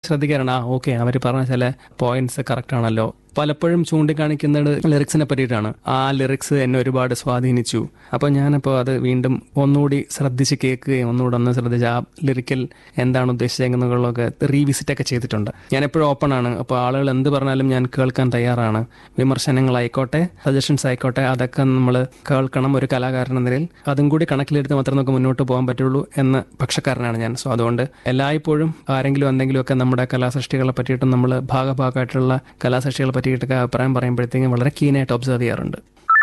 ശ്രദ്ധിക്കാറുണ്ട് ആ ഓക്കെ അവർ പറഞ്ഞ ചില പോയിന്റ്സ് കറക്റ്റ് ആണല്ലോ പലപ്പോഴും ചൂണ്ടിക്കാണിക്കുന്നത് ലിറിക്സിനെ പറ്റിയിട്ടാണ് ആ ലിറിക്സ് എന്നെ ഒരുപാട് സ്വാധീനിച്ചു അപ്പോൾ ഞാനപ്പോൾ അത് വീണ്ടും ഒന്നുകൂടി ശ്രദ്ധിച്ച് കേൾക്കുകയും ഒന്നുകൂടെ ഒന്ന് ശ്രദ്ധിച്ച് ആ ലിറിക്കൽ എന്താണ് ഉദ്ദേശിച്ചതെന്നുള്ളതൊക്കെ റീവിസിറ്റ് ഒക്കെ ചെയ്തിട്ടുണ്ട് ഞാൻ എപ്പോഴും ഓപ്പൺ ആണ് അപ്പോൾ ആളുകൾ എന്ത് പറഞ്ഞാലും ഞാൻ കേൾക്കാൻ തയ്യാറാണ് വിമർശനങ്ങളായിക്കോട്ടെ സജഷൻസ് ആയിക്കോട്ടെ അതൊക്കെ നമ്മൾ കേൾക്കണം ഒരു കലാകാരൻ എന്ന നിലയിൽ അതും കൂടി കണക്കിലെടുത്ത് മാത്രമേ നമുക്ക് മുന്നോട്ട് പോകാൻ പറ്റുള്ളൂ എന്ന പക്ഷക്കാരനാണ് ഞാൻ സോ അതുകൊണ്ട് എല്ലായ്പ്പോഴും ആരെങ്കിലും എന്തെങ്കിലുമൊക്കെ നമ്മുടെ കലാസൃഷ്ടികളെ പറ്റിയിട്ടും നമ്മൾ ഭാഗഭാഗമായിട്ടുള്ള കലാസൃഷ്ടികളെ പറ്റിയിട്ടൊക്കെ അഭിപ്രായം പറയുമ്പോഴത്തേക്കും വളരെ കീനായിട്ട് ഒബ്സർവ് ചെയ്യാറുണ്ട്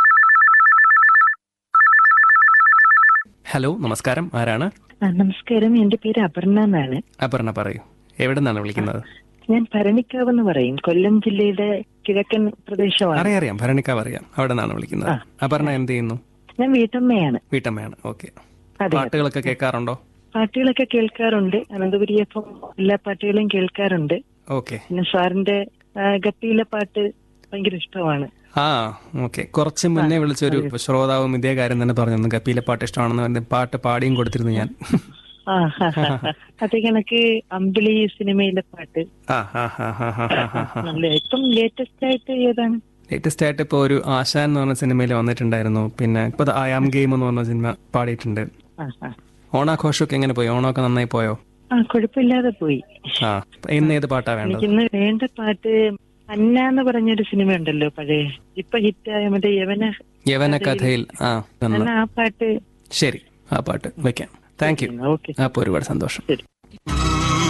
ഹലോ നമസ്കാരം ആരാണ് ആ, നമസ്കാരം എന്റെ പേര് അപർണ എന്നാണ് അപർണ പറയൂ എവിടെ നിന്നാണ് വിളിക്കുന്നത് ഞാൻ ഭരണിക്കാവ് എന്ന് പറയും കൊല്ലം ജില്ലയുടെ കിഴക്കൻ പ്രദേശമാണ് അറിയാം അറിയാം ഭരണിക്കാവ് അറിയാം അവിടെ നിന്നാണ് വിളിക്കുന്നത് അപർണ എന്ത് ചെയ്യുന്നു ഞാൻ വീട്ടമ്മയാണ് വീട്ടമ്മയാണ് ഓക്കെ അതെ പാട്ടുകളൊക്കെ കേൾക്കാറുണ്ടോ പാട്ടുകളൊക്കെ കേൾക്കാറുണ്ട് അനന്തപുരി എഫ് എല്ലാ പാട്ടുകളും കേൾക്കാറുണ്ട് ഓക്കെ പിന്നെ സാറിന്റെ ആ, ഗപ്പിയിലെ പാട്ട് ഭയങ്കര ഇഷ്ടമാണ് ആ ഓക്കെ കുറച്ച് മുന്നേ വിളിച്ചൊരു ശ്രോതാവും ഇതേ കാര്യം തന്നെ പറഞ്ഞു ഗപ്പിയിലെ പാട്ട് ഇഷ്ടമാണെന്ന് പറഞ്ഞ് പാട്ട് പാടിയും കൊടുത്തിരുന്നു ഞാൻ ആ ഹാ, ഹാ, ഹാ. അതേ കണക്ക് അമ്പിളി സിനിമയിലെ പാട്ട് ആ ആ ആ ആ ആ ആ ആ നല്ല ഇപ്പം ലേറ്റസ്റ്റ് ആയിട്ട് ഏതാണ് ലേറ്റസ്റ്റ് ആയിട്ട് ഇപ്പോൾ ഒരു ആശാൻ എന്ന് പറഞ്ഞ സിനിമയിൽ വന്നിട്ടുണ്ടായിരുന്നു പിന്നെ ഇപ്പോൾ ഐ ആം ഗെയിം എന്ന് പറഞ്ഞ സിനിമ പാടിയിട്ടുണ്ട് ആ ആ ഓണാഘോഷമൊക്കെ എങ്ങനെ പോയി ഓണമൊക്കെ നന്നായി പോയോ ആ കുഴപ്പമില്ലാതെ പോയി ആ ഇന്ന് ഏത് പാട്ടാ വേണ്ടത് എനിക്കിന്ന് വേണ്ട പാട്ട് അന്ന എന്ന് പറഞ്ഞൊരു സിനിമ ഉണ്ടല്ലോ പഴയ ഇപ്പൊ ഹിറ്റായ മറ്റേ യവന യവന കഥയിൽ ആ നന്ന് അന്ന ആ പാട്ട് ശരി ആ പാട്ട് വെക്കാം താങ്ക് യു ഓക്കെ അപ്പോൾ ഒരുപാട് സന്തോഷം ശരി